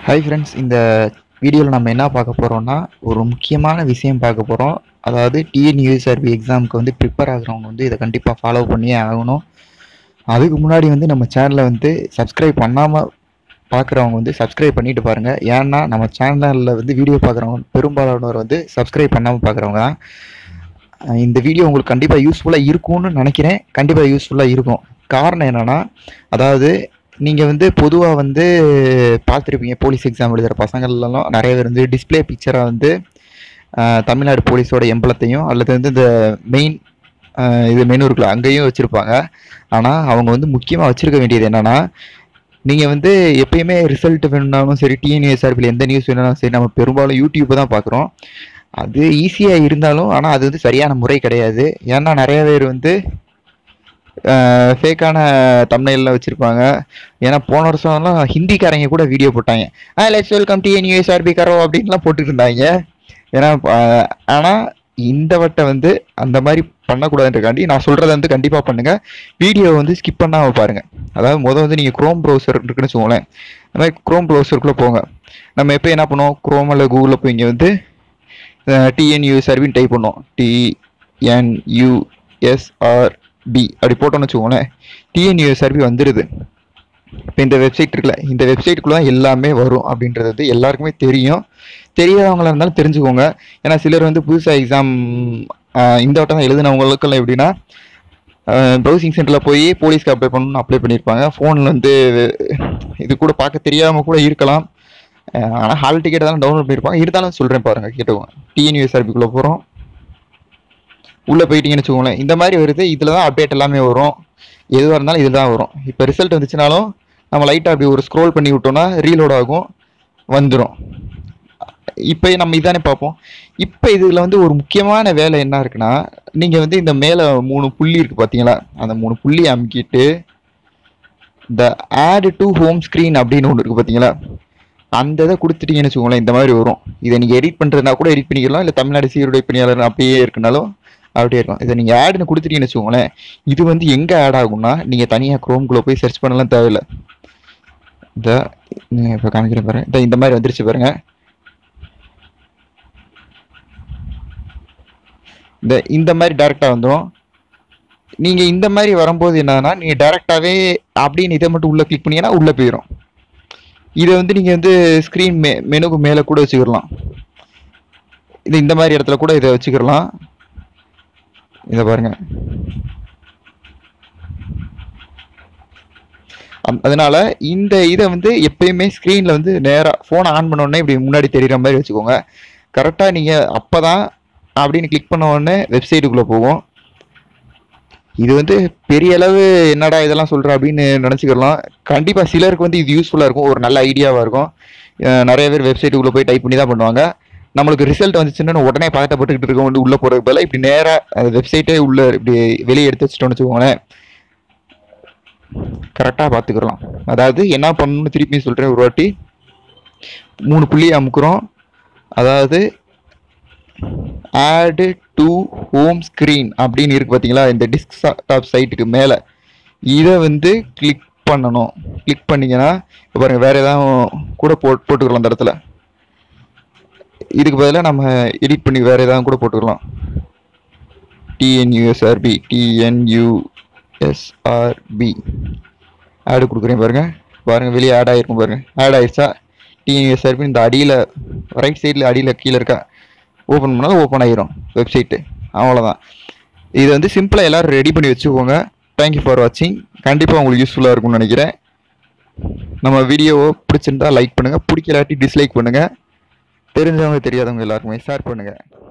hi friends இந்த வீடியோவில் நம்ம என்ன பார்க்க போகிறோம்னா ஒரு முக்கியமான விஷயம் பார்க்க போகிறோம் அதாவது டிஎன்யூஎஸ்ஆர்பி எக்ஸாமுக்கு வந்து ப்ரிப்பேர் ஆகுறவங்க வந்து இதை கண்டிப்பாக ஃபாலோ பண்ணியே ஆகணும் அதுக்கு முன்னாடி வந்து நம்ம சேனலை வந்து சப்ஸ்கிரைப் பண்ணாமல் பார்க்குறவங்க வந்து சப்ஸ்கிரைப் பண்ணிட்டு பாருங்கள் ஏன்னா நம்ம சேனலில் வந்து வீடியோ பார்க்குறவங்க பெரும்பாலானவர் வந்து சப்ஸ்கிரைப் பண்ணாமல் பார்க்குறவங்க தான் அஹ் இந்த வீடியோ உங்களுக்கு கண்டிப்பாக யூஸ்ஃபுல்லாக இருக்கும்னு நினைக்கிறேன் கண்டிப்பாக யூஸ்ஃபுல்லாக இருக்கும் காரணம் என்னென்னா அதாவது நீங்கள் வந்து பொதுவாக வந்து பார்த்துருப்பீங்க போலீஸ் எக்ஸாம் எழுதுகிற பசங்கள்லாம் நிறைய பேர் வந்து டிஸ்ப்ளே பிக்சராக வந்து அஹ், தமிழ்நாடு போலீஸோட எம்பளத்தையும் அல்லது வந்து இந்த மெயின் இது மெனு இருக்குல்ல அங்கேயும் வச்சுருப்பாங்க ஆனால் அவங்க வந்து முக்கியமாக வச்சுருக்க வேண்டியது என்னென்னா நீங்கள் வந்து எப்பயுமே ரிசல்ட் வேணும்னாலும் சரி டிஎன்யூஎஸ்ஆர்பியில் எந்த நியூஸ் வேணும்னாலும் சரி நம்ம பெரும்பாலும் யூடியூப் தான் பார்க்குறோம் அது ஈஸியாக இருந்தாலும் ஆனால் அது வந்து சரியான முறை கிடையாது ஏன்னா நிறைய பேர் வந்து ஃபேக்கான தமிழ்ல வச்சுருப்பாங்க ஏன்னா போன வருஷம்லாம் ஹிந்திக்காரங்க கூட வீடியோ போட்டாங்க ஆ லெட்ஸ் வெல்கம் டிஎன்யூஎஸ்ஆர்பி கரோ அப்படின்லாம் போட்டுட்டு இருந்தாங்க ஏன்னா ஆனால் இந்த வட்டம் வந்து அந்த மாதிரி பண்ணக்கூடாதுன்றக்காண்டி நான் சொல்கிறத வந்து கண்டிப்பாக பண்ணுங்கள் வீடியோ வந்து ஸ்கிப் பண்ணாமல் பாருங்கள் அதாவது முதல் வந்து நீங்கள் க்ரோம் ப்ரௌசர் இருக்குன்னு வச்சுக்கோங்களேன் அந்த மாதிரி க்ரோம் ப்ரௌசருக்குள்ளே போங்க நம்ம எப்போ என்ன பண்ணுவோம் க்ரோம் அல்ல கூகுளில் போய் இங்கே வந்து டிஎன்யூஎஸ்ஆர்பின்னு டைப் பண்ணோம் டிஎன்யூஎஸ்ஆர்பி அப்படி போட்டோம்னு வச்சுக்கோங்களேன் டிஎன்யூஎஸ்ஆர்பி வந்துடுது இப்போ இந்த வெப்சைட் இருக்குல்ல இந்த வெப்சைட்டுக்குள்ள தான் எல்லாமே வரும் அப்படின்றது வந்து எல்லாருக்குமே தெரியும் தெரியாதவங்களா இருந்தாலும் தெரிஞ்சுக்கோங்க ஏன்னா சிலர் வந்து புதுசாக எக்ஸாம் இந்த வட்டம் தான் எழுதினவங்களுக்கெல்லாம் எப்படின்னா ப்ரௌசிங் சென்டரில் போய் போலீஸ்க்கு அப்ளை பண்ணணும்னு அப்ளை பண்ணியிருப்பாங்க ஃபோனில் வந்து இது கூட பார்க்க தெரியாமல் கூட இருக்கலாம் ஆனால் ஹால் டிக்கெட் தான் டவுன்லோட் பண்ணியிருப்பாங்க இருந்தாலும் சொல்கிறேன் பாருங்கள் கேட்டுக்கோங்க டிஎன்யூஎஸ்ஆர்பிக்குள்ளே போகிறோம் உள்ளே போயிட்டீங்கன்னு வச்சுக்கோங்களேன் இந்த மாதிரி வருது இதில் தான் அப்டேட் எல்லாமே வரும் எதுவாக இருந்தாலும் இதில் தான் வரும் இப்போ ரிசல்ட் வந்துச்சுனாலும் நம்ம லைட்டாக அப்படி ஒரு ஸ்க்ரோல் பண்ணி விட்டோம்னா ரீலோட் ஆகும் வந்துடும் இப்போ நம்ம இதானே பார்ப்போம் இப்போ இதில் வந்து ஒரு முக்கியமான வேலை என்ன இருக்குன்னா நீங்கள் வந்து இந்த மேலே மூணு புள்ளி இருக்குது பார்த்தீங்களா அந்த மூணு புள்ளி அமுக்கிட்டு இந்த ஆட் டு ஹோம் ஸ்க்ரீன் அப்படின்னு ஒன்று இருக்குது பார்த்தீங்களா அந்த இதை கொடுத்துட்டீங்கன்னு வச்சுக்கோங்களேன் இந்த மாதிரி வரும் இதை நீங்கள் எடிட் பண்ணுறதுனா கூட எடிட் பண்ணிக்கலாம் இல்லை தமிழ்நாடு சீருடை பணியாளர் அப்படியே இருக்குனாலும் அப்படியே இருக்கும் இதை நீங்கள் ஆடுன்னு கொடுத்துட்டீங்கன்னு வச்சுக்கோங்களேன் இது வந்து எங்கே ஆட் ஆகும்னா நீங்கள் தனியாக க்ரோம்குள்ளே போய் சர்ச் பண்ணலாம் தேவையில்லை இந்த இப்போ காமிக்கிறேன் பாருங்க இந்த இந்த மாதிரி வந்துருச்சு பாருங்க இந்த இந்த மாதிரி டேரெக்டாக வந்துடும் நீங்கள் இந்த மாதிரி வரும்போது என்னன்னா நீங்கள் டேரெக்டாகவே அப்படின்னு இதை மட்டும் உள்ளே கிளிக் பண்ணீங்கன்னா உள்ளே போயிடும் இதை வந்து நீங்கள் வந்து ஸ்க்ரீன் மெ மெனுக்கு மேலே கூட வச்சுக்கிடலாம் இது இந்த மாதிரி இடத்துல கூட இதை வச்சுக்கிடலாம் இதை பாருங்க அம்- அதனால இந்த இதை வந்து எப்பயுமே ஸ்க்ரீனில் வந்து நேராக ஃபோனை ஆன் பண்ண உடனே இப்படி முன்னாடி தெரியுற மாதிரி வச்சுக்கோங்க கரெக்டாக நீங்கள் அப்போ தான் அப்படின்னு கிளிக் பண்ண உடனே வெப்சைட்டுக்குள்ளே போகும் இது வந்து பெரிய அளவு என்னடா இதெல்லாம் சொல்கிற அப்படின்னு நினச்சிக்கலாம் கண்டிப்பாக சிலருக்கு வந்து இது யூஸ்ஃபுல்லாக இருக்கும் ஒரு நல்ல ஐடியாவாக இருக்கும் அஹ் நிறைய பேர் வெப்சைட்டுக்குள்ளே போய் டைப் பண்ணி தான் பண்ணுவாங்க நம்மளுக்கு ரிசல்ட் வந்துச்சுன்னா உடனே பதட்டப்பட்டுக்கிட்டு இருக்க வந்து உள்ளே போகிறதுக்கு பதிலாக இப்படி நேராக அந்த வெப்சைட்டே உள்ளே இப்படி வெளியே எடுத்து வச்சுட்டோம்னு வச்சுக்கோங்களேன் கரெக்டாக பார்த்துக்கிறலாம் அதாவது என்ன பண்ணணும்னு திருப்பி சொல்கிறேன் ஒரு வாட்டி மூணு புள்ளி அமுக்குறோம் அதாவது ஆடு டு ஹோம் ஸ்க்ரீன் அப்படின்னு இருக்கு பார்த்தீங்களா இந்த டிஸ்க்டாப் சைட்டுக்கு மேலே இதை வந்து கிளிக் பண்ணணும் கிளிக் பண்ணீங்கன்னா இப்போ பாருங்க வேற ஏதாவது கூட போட் போட்டுக்கலாம் அந்த இடத்துல இதுக்கு பதிலாக நம்ம எடிட் பண்ணி வேற ஏதாவது கூட போட்டுக்கலாம் டிஎன்யூஎஸ்ஆர்பி டிஎன்யூஎஸ்ஆர்பி ஆடு கொடுக்குறேன் பாருங்க பாருங்க வெளியே ஆட் ஆகிருக்கும் பாருங்க ஆட் ஆயிடுச்சா டிஎன்யூஎஸ்ஆர்பி இந்த அடியில் ரைட் சைடில் அடியில் கீழே இருக்கா ஓப்பன் பண்ணாலும் ஓப்பன் ஆகிரும் வெப்சைட்டு அவ்வளோதான் இது வந்து சிம்பிளாக எல்லோரும் ரெடி பண்ணி வச்சுக்கோங்க தேங்க்யூ ஃபார் வாட்சிங் கண்டிப்பாக உங்களுக்கு யூஸ்ஃபுல்லாக இருக்கும்னு நினைக்கிறேன் நம்ம வீடியோவை பிடிச்சிருந்தா லைக் பண்ணுங்கள் பிடிக்கலாட்டி டிஸ்லைக் பண்ணுங்கள் தெரிஞ்சவங்க தெரியாதவங்க எல்லாருக்குமே ஷேர் பண்ணுங்கள்